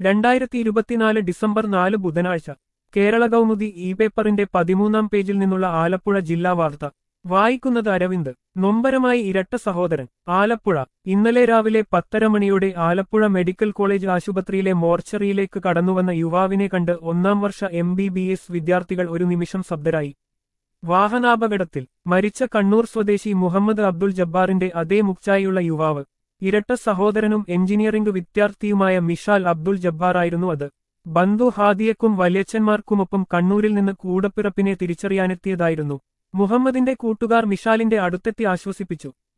രണ്ടായിരത്തി ഇരുപത്തിനാല് ഡിസംബർ നാല് ബുധനാഴ്ച കേരള കൗമുദി ഇ പേപ്പറിന്റെ പതിമൂന്നാം പേജിൽ നിന്നുള്ള ആലപ്പുഴ ജില്ലാ വാർത്ത വായിക്കുന്നത് അരവിന്ദ് നൊമ്പരമായി ഇരട്ട സഹോദരൻ ആലപ്പുഴ ഇന്നലെ രാവിലെ പത്തര മണിയോടെ ആലപ്പുഴ മെഡിക്കൽ കോളേജ് ആശുപത്രിയിലെ മോർച്ചറിയിലേക്ക് കടന്നുവന്ന യുവാവിനെ കണ്ട് ഒന്നാം വർഷ എം ബി ബി എസ് വിദ്യാർത്ഥികൾ ഒരു നിമിഷം ശബ്ദരായി വാഹനാപകടത്തിൽ മരിച്ച കണ്ണൂർ സ്വദേശി മുഹമ്മദ് അബ്ദുൾ ജബ്ബാറിന്റെ അതേ മുക്ചായുള്ള യുവാവ് ഇരട്ട സഹോദരനും എഞ്ചിനീയറിംഗ് വിദ്യാർത്ഥിയുമായ മിഷാൽ അബ്ദുൾ ജബ്ബാറായിരുന്നു അത് ബന്ധു ഹാദിയക്കും വലിയച്ഛന്മാർക്കുമൊപ്പം കണ്ണൂരിൽ നിന്ന് കൂടപ്പിറപ്പിനെ തിരിച്ചറിയാനെത്തിയതായിരുന്നു മുഹമ്മദിന്റെ കൂട്ടുകാർ മിഷാലിന്റെ അടുത്തെത്തി ആശ്വസിപ്പിച്ചു